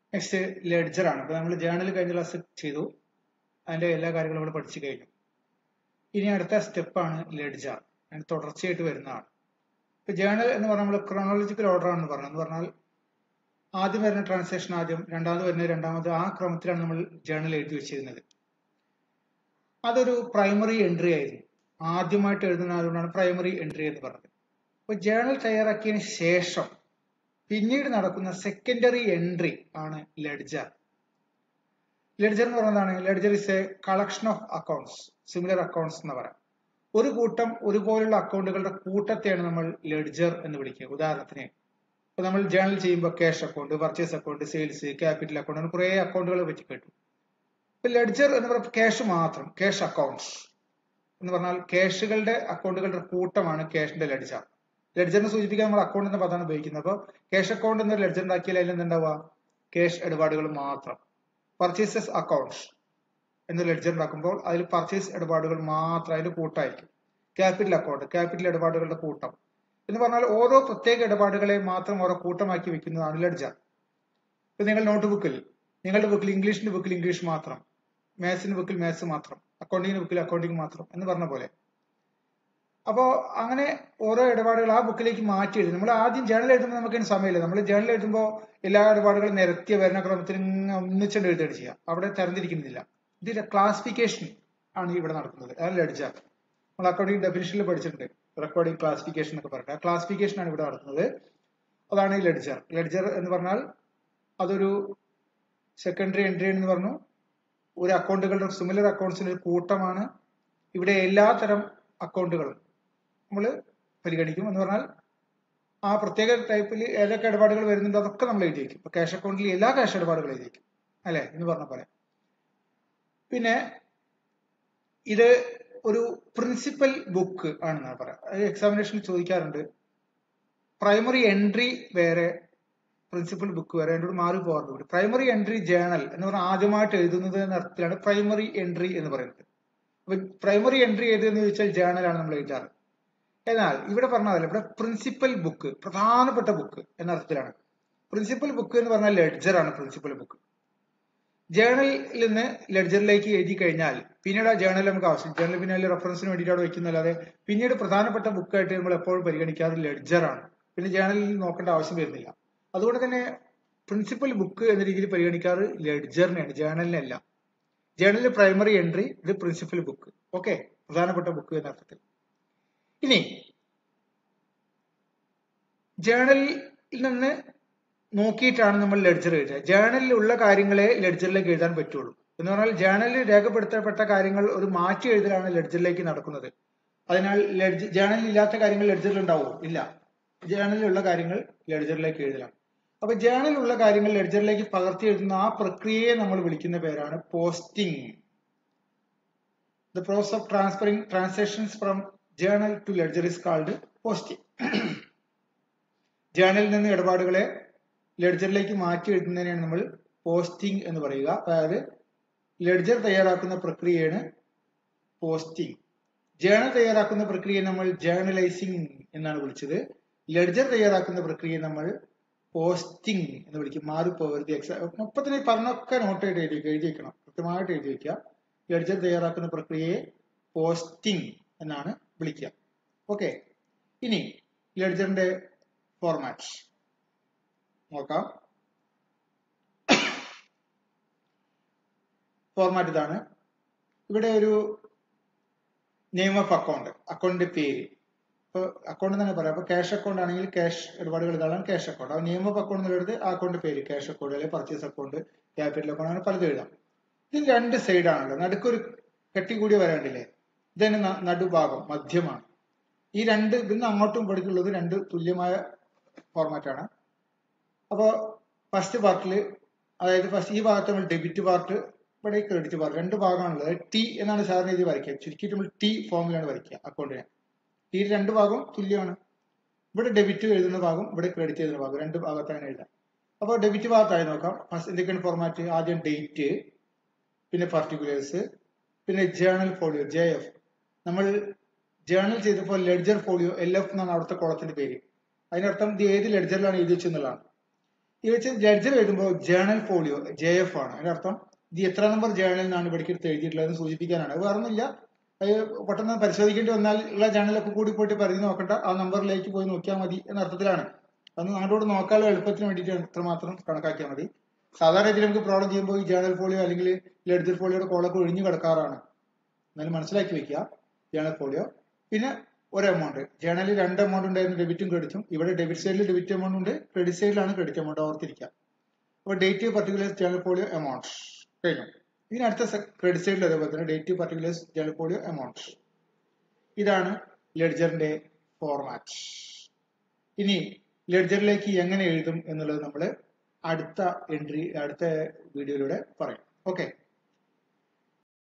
next ledger ആണ് ഇപ്പൊ നമ്മൾ ജേണൽ കഴിഞ്ഞ ക്ലാസ് ചെയ്തു അതിന്റെ എല്ലാ കാര്യങ്ങളും നമ്മൾ പഠിച്ചു കഴിഞ്ഞു ഇനി അടുത്ത സ്റ്റെപ്പാണ് ലെഡ്ജർ അതിന് തുടർച്ചയായിട്ട് വരുന്നതാണ് ഇപ്പൊ ജേണൽ എന്ന് പറഞ്ഞാൽ നമ്മൾ ക്രോണോളജിക്കൽ ഓർഡർ ആണെന്ന് പറഞ്ഞു എന്ന് പറഞ്ഞാൽ ആദ്യം വരുന്ന ട്രാൻസാക്ഷൻ ആദ്യം രണ്ടാമത് വരുന്ന രണ്ടാമത് ആ ക്രമത്തിലാണ് നമ്മൾ ജേണൽ എഴുതി വെച്ചിരുന്നത് അതൊരു പ്രൈമറി എൻട്രി ആയിരുന്നു ആദ്യമായിട്ട് എഴുതുന്ന അതുകൊണ്ടാണ് പ്രൈമറി എൻട്രി എന്ന് പറഞ്ഞത് അപ്പൊ ജേണൽ തയ്യാറാക്കിയതിന് ശേഷം പിന്നീട് നടക്കുന്ന സെക്കൻഡറി എൻട്രി ആണ് ലെഡ്ജർ ലെഡ്ജർ എന്ന് പറയുന്നതാണ് ledger is a collection of accounts similar accounts എന്ന് പറയാം ഒരു കൂട്ടം ഒരുപോലുള്ള അക്കൗണ്ടുകളുടെ കൂട്ടത്തെയാണ് നമ്മൾ ലെഡ്ജർ എന്ന് വിളിക്കുക ഉദാഹരണത്തിന് ഇപ്പൊ നമ്മൾ ജേണൽ ചെയ്യുമ്പോൾ cash account purchase account sales capital account അങ്ങനെ കുറേ അക്കൗണ്ടുകളെ വെച്ച് കേട്ടു ഇപ്പൊ ലെഡ്ജർ എന്ന് പറയുമ്പോൾ ക്യാഷ് മാത്രം ക്യാഷ് അക്കൗണ്ട്സ് എന്ന് പറഞ്ഞാൽ ക്യാഷുകളുടെ അക്കൗണ്ടുകളുടെ കൂട്ടമാണ് ക്യാഷിന്റെ ലെഡ്ജർ ലെഡ്ജറിനെ സൂചിപ്പിക്കാൻ നമ്മൾ അക്കൗണ്ട് എന്ന പദമാണ് ഉപയോഗിക്കുന്നത് അപ്പോൾ ക്യാഷ് അക്കൗണ്ട് എന്നൊരു ലെഡ്ജർ ഉണ്ടാക്കിയാൽ അതിൽ എന്തുണ്ടാവുക ക്യാഷ് ഇടപാടുകൾ മാത്രം പർച്ചേസസ് അക്കൗണ്ട്സ് എന്ന ലെഡ്ജർ ഉണ്ടാക്കുമ്പോൾ അതിൽ പർച്ചേസ് ഇടപാടുകൾ മാത്രം അതിന്റെ കൂട്ടമായിരിക്കും ക്യാപിറ്റൽ അക്കൗണ്ട് ക്യാപിറ്റൽ ഇടപാടുകളുടെ കൂട്ടം എന്ന് പറഞ്ഞാൽ ഓരോ പ്രത്യേക ഇടപാടുകളെ മാത്രം ഓരോ കൂട്ടമാക്കി വെക്കുന്നതാണ് ലെഡ്ജർ ഇപ്പൊ നിങ്ങൾ നോട്ട് ബുക്കിൽ നിങ്ങളുടെ ബുക്കിൽ ഇംഗ്ലീഷിന്റെ ബുക്കിൽ ഇംഗ്ലീഷ് മാത്രം മാത്സിന്റെ ബുക്കിൽ മാത്സ് മാത്രം അക്കൗണ്ടിങ്ങിന്റെ ബുക്കിൽ അക്കൗണ്ടിങ് മാത്രം എന്ന് പറഞ്ഞ പോലെ അപ്പോ അങ്ങനെ ഓരോ ഇടപാടുകൾ ആ ബുക്കിലേക്ക് മാറ്റി എഴുതും നമ്മൾ ആദ്യം ജേണൽ എഴുതുമ്പോൾ നമുക്ക് സമയമില്ല നമ്മൾ ജേണൽ എഴുതുമ്പോൾ എല്ലാ ഇടപാടുകളും നിരത്തിയ വരുന്ന ക്രമത്തിൽ ഇങ്ങനെ ഒന്നിച്ചുകൊണ്ട് എഴുതുകയാണ് ചെയ്യുക അവിടെ തരംതിരിക്കുന്നില്ല ഇതിന്റെ ക്ലാസിഫിക്കേഷൻ ആണ് ഇവിടെ നടക്കുന്നത് അതാണ് ലെഡ്ജർ നമ്മൾ അക്കൗണ്ടിങ് ഡെഫിനിഷനിൽ പഠിച്ചിട്ടുണ്ട് റെക്കോർഡിംഗ് ക്ലാസിഫിക്കേഷൻ എന്നൊക്കെ പറഞ്ഞിട്ട് ആ ക്ലാസിഫിക്കേഷൻ ആണ് ഇവിടെ നടക്കുന്നത് അതാണ് ഈ ലെഡ്ജർ ലെഡ്ജർ എന്ന് പറഞ്ഞാൽ അതൊരു സെക്കൻഡറി എൻട്രി എന്ന് പറഞ്ഞു ഒരു അക്കൗണ്ടുകളുടെ സിമിലർ അക്കൗണ്ട്സിന്റെ ഒരു കൂട്ടമാണ് ഇവിടെ എല്ലാ തരം അക്കൗണ്ടുകളും നമ്മൾ പരിഗണിക്കും എന്ന് പറഞ്ഞാൽ ആ പ്രത്യേക ടൈപ്പിൽ ഏതൊക്കെ ഇടപാടുകൾ വരുന്നുണ്ട് അതൊക്കെ നമ്മൾ എഴുതി വയ്ക്കും ഇപ്പൊ ക്യാഷ് അക്കൗണ്ടിൽ എല്ലാ ക്യാഷ് ഇടപാടുകളും എഴുതി വയ്ക്കും അല്ലെ എന്ന് പറഞ്ഞ പോലെ പിന്നെ ഇത് ഒരു പ്രിൻസിപ്പൽ ബുക്ക് ആണെന്നാണ് പറയാം അത് എക്സാമിനേഷനിൽ ചോദിക്കാറുണ്ട് പ്രൈമറി എൻട്രി വേറെ പ്രിൻസിപ്പൽ ബുക്ക് വേറെ രണ്ടോട് മാറി പോകാറുണ്ട് പ്രൈമറി എൻട്രി ജേണൽ എന്ന് പറഞ്ഞാൽ ആദ്യമായിട്ട് എഴുതുന്നത് എന്ന അർത്ഥത്തിലാണ് പ്രൈമറി എൻട്രി എന്ന് പറയുന്നത് അപ്പൊ പ്രൈമറി എൻട്രി ഏതെന്ന് ചോദിച്ചാൽ ജേണലാണ് നമ്മൾ എഴുതാറ് എന്നാൽ ഇവിടെ പറഞ്ഞതല്ല ഇവിടെ പ്രിൻസിപ്പൽ ബുക്ക് പ്രധാനപ്പെട്ട ബുക്ക് എന്ന അർത്ഥത്തിലാണ് പ്രിൻസിപ്പൽ ബുക്ക് എന്ന് പറഞ്ഞാൽ ലെഡ്ജർ ആണ് പ്രിൻസിപ്പൽ ബുക്ക് ജേണലിൽ നിന്ന് ലെഡ്ജറിലേക്ക് എഴുതി കഴിഞ്ഞാൽ പിന്നീട് ആ ജേണൽ നമുക്ക് ആവശ്യം ജേണൽ പിന്നെ അതിൽ റെഫറൻസിന് വേണ്ടിയിട്ടാണ് വെക്കുന്നല്ലാതെ പിന്നീട് പ്രധാനപ്പെട്ട ബുക്കായിട്ട് നമ്മൾ എപ്പോഴും പരിഗണിക്കാറ് ലെഡ്ജർ ആണ് പിന്നെ ജേണലിൽ നോക്കേണ്ട ആവശ്യം വരുന്നില്ല അതുകൊണ്ട് തന്നെ പ്രിൻസിപ്പൽ ബുക്ക് എന്ന രീതിയിൽ പരിഗണിക്കാറ് ലെഡ്ജറിനെയാണ് ജേണലിനല്ല ജേണലിൽ പ്രൈമറി എൻട്രി ഇത് പ്രിൻസിപ്പൽ ബുക്ക് ഓക്കെ പ്രധാനപ്പെട്ട ബുക്ക് എന്ന അർത്ഥത്തിൽ ഇനി ജേണലിൽ നിന്ന് നോക്കിയിട്ടാണ് നമ്മൾ ലെഡ്ജർ എഴുതുക ജേണലിൽ ഉള്ള കാര്യങ്ങളെ ലെഡ്ജറിലേക്ക് എഴുതാൻ പറ്റുള്ളൂ എന്ന് പറഞ്ഞാൽ ജേണലിൽ രേഖപ്പെടുത്തപ്പെട്ട കാര്യങ്ങൾ ഒരു മാറ്റി എഴുതലാണ് ലെഡ്ജറിലേക്ക് നടക്കുന്നത് അതിനാൽ ജേണലിൽ ഇല്ലാത്ത കാര്യങ്ങൾ ലെഡ്ജറിൽ ഉണ്ടാവുമോ ഇല്ല ജേണലിലുള്ള കാര്യങ്ങൾ ലെഡ്ജറിലേക്ക് എഴുതലാണ് അപ്പൊ ജേണലിലുള്ള കാര്യങ്ങൾ ലെഡ്ജറിലേക്ക് പകർത്തി എഴുതുന്ന ആ പ്രക്രിയയെ നമ്മൾ വിളിക്കുന്ന പേരാണ് posting the process of transferring transactions from journal to ledger is called posting ജേണലിൽ നിന്ന് ഇടപാടുകളെ ലെഡ്ജറിലേക്ക് മാറ്റി എഴുതുന്നതിനാണ് നമ്മൾ പോസ്റ്റിംഗ് എന്ന് പറയുക അതായത് ലെഡ്ജർ തയ്യാറാക്കുന്ന പ്രക്രിയയാണ് പോസ്റ്റിംഗ് ജേണൽ തയ്യാറാക്കുന്ന പ്രക്രിയയെ നമ്മൾ ജേണലൈസിംഗ് എന്നാണ് വിളിച്ചത് ലെഡ്ജർ തയ്യാറാക്കുന്ന പ്രക്രിയയെ നമ്മൾ പോസ്റ്റിംഗ് എന്ന് വിളിക്കും മാറിപ്പോകരുത് എക്സാം മുപ്പത്തിന് പറഞ്ഞൊക്കെ നോട്ടായിട്ട് എഴുതി എഴുതി വെക്കണം കൃത്യമായിട്ട് എഴുതി വെക്കുക ലെഡ്ജർ തയ്യാറാക്കുന്ന പ്രക്രിയയെ പോസ്റ്റിംഗ് എന്നാണ് വിളിക്കുക ഓക്കെ ഇനി ലെഡ്ജറിന്റെ ഫോർമാറ്റ് നോക്കാം ഫോർമാറ്റ് ഇതാണ് ഇവിടെ ഒരു നെയിം ഓഫ് അക്കൗണ്ട് അക്കൗണ്ടിന്റെ പേര് ഇപ്പോൾ അക്കൗണ്ട് തന്നെ പറയാം അപ്പോൾ ക്യാഷ് അക്കൗണ്ട് ആണെങ്കിൽ ക്യാഷ് ഇടപാടുകൾ ഇതാണ് ക്യാഷ് അക്കൗണ്ട് ആ നെയിം ഓഫ് അക്കൗണ്ട് എന്നുള്ളത് ആ അക്കൗണ്ട് പേര് ക്യാഷ് അക്കൗണ്ട് അല്ലെങ്കിൽ പർച്ചേസ് അക്കൗണ്ട് ക്യാപിറ്റൽ അക്കൗണ്ട് അങ്ങനെ പലതും എഴുതാം ഇതിൽ രണ്ട് സൈഡാണല്ലോ നടുക്കൊരു കെട്ടി കൂടി വരാണ്ടില്ലേ ഇതന്നെ നടുഭാഗം മധ്യമാണ് ഈ രണ്ട് ഇതിന്ന് അങ്ങോട്ടും ഇവിടേക്കുള്ളത് രണ്ട് തുല്യമായ ഫോർമാറ്റ് ആണ് അപ്പോൾ ഫസ്റ്റ് പാർട്ടിൽ അതായത് ഫസ്റ്റ് ഈ ഭാഗത്ത് നമ്മൾ ഡെബിറ്റ് പാർട്ട് ഇവിടെ ക്രെഡിറ്റ് പാർട്ട് രണ്ട് ഭാഗമാണുള്ളത് ടി എന്നാണ് സാറിന് ഇത് വരയ്ക്കുക ചുരുക്കിയിട്ട് നമ്മൾ ടി ഫോമിലാണ് വരയ്ക്കുക അക്കൗണ്ടിനെ ഈ രണ്ട് ഭാഗം തുല്യമാണ് ഇവിടെ ഡെബിറ്റ് എഴുതുന്ന ഭാഗം ഇവിടെ ക്രെഡിറ്റ് എഴുതുന്ന ഭാഗം രണ്ട് ഭാഗത്താണ് എഴുതാം അപ്പോൾ ഡെബിറ്റ് ഭാഗത്തായി നോക്കാം ഫസ്റ്റ് എന്തൊക്കെയാണ് ഫോർമാറ്റ് ആദ്യം ഡേറ്റ് പിന്നെ പർട്ടിക്കുലേഴ്സ് പിന്നെ ജേണൽ ഫോളിയോ ജെ എഫ് നമ്മൾ ജേണൽ ചെയ്തപ്പോൾ ലെഡ്ജർ ഫോളിയോ എൽ എഫ് എന്നാണ് അവിടുത്തെ കോളത്തിന്റെ പേര് അതിനർത്ഥം ഇത് ഏത് ലെഡ്ജറിലാണ് എഴുതി വെച്ചെന്നുള്ളതാണ് ഈ വെച്ച് ലെഡ്ജർ എഴുതുമ്പോൾ ജേണൽ ഫോളിയോ ജെ എഫ് ആണ് അതിന്റെ അർത്ഥം ഇത് എത്ര നമ്പർ ജേണലിൽ നിന്നാണ് ഇവിടേക്ക് എടുത്ത് എഴുതിയിട്ടുള്ളത് സൂചിപ്പിക്കാനാണ് അത് വേറൊന്നുമില്ല അത് പെട്ടെന്ന് പരിശോധിക്കേണ്ടി വന്നാൽ ഉള്ള ജേണലൊക്കെ കൂടി പോയിട്ട് പരിധി നോക്കണ്ട ആ നമ്പറിലേക്ക് പോയി നോക്കിയാൽ മതി എന്ന അർത്ഥത്തിലാണ് അന്ന് നാടോട് നോക്കാനുള്ള എളുപ്പത്തിന് വേണ്ടിയിട്ട് ഇത്രമാത്രം കണക്കാക്കിയാൽ മതി സാധാരണ രീതിയിൽ നമുക്ക് പ്രോബ്ലം ചെയ്യുമ്പോൾ ഈ ജേണൽ ഫോളിയോ അല്ലെങ്കിൽ ലെഡ്ജർ ഫോളിയോയുടെ കോളൊക്കെ ഒഴിഞ്ഞു കിടക്കാറാണ് എന്നാലും മനസ്സിലാക്കി വെക്കുക ജേണൽ ഫോളിയോ പിന്നെ ഒരു എമൗണ്ട് ജേണലിൽ രണ്ട് എമൗണ്ട് ഉണ്ടായിരുന്നു ഡെബിറ്റും ക്രെഡിറ്റും ഇവിടെ ഡെബിറ്റ് സൈഡിൽ ഡെബിറ്റ് എമൗണ്ട് ഉണ്ട് ക്രെഡിറ്റ് സൈഡിലാണ് ക്രെഡിറ്റ് എമൗണ്ട് ഓർത്തിരിക്കുക അപ്പോൾ date particulars journal folio amount കഴിഞ്ഞു ഇനി അടുത്ത ക്രെഡിറ്റ് സൈഡിൽ അതേപോലെ തന്നെ date particulars journal folio amount ഇതാണ് ലെഡ്ജറിന്റെ ഫോർമാറ്റ് ഇനി ലെഡ്ജറിലേക്ക് എങ്ങനെ എഴുതും എന്നുള്ളത് നമ്മൾ അടുത്ത എൻട്രി അടുത്ത വീഡിയോയിലൂടെ പറയും ഓക്കെ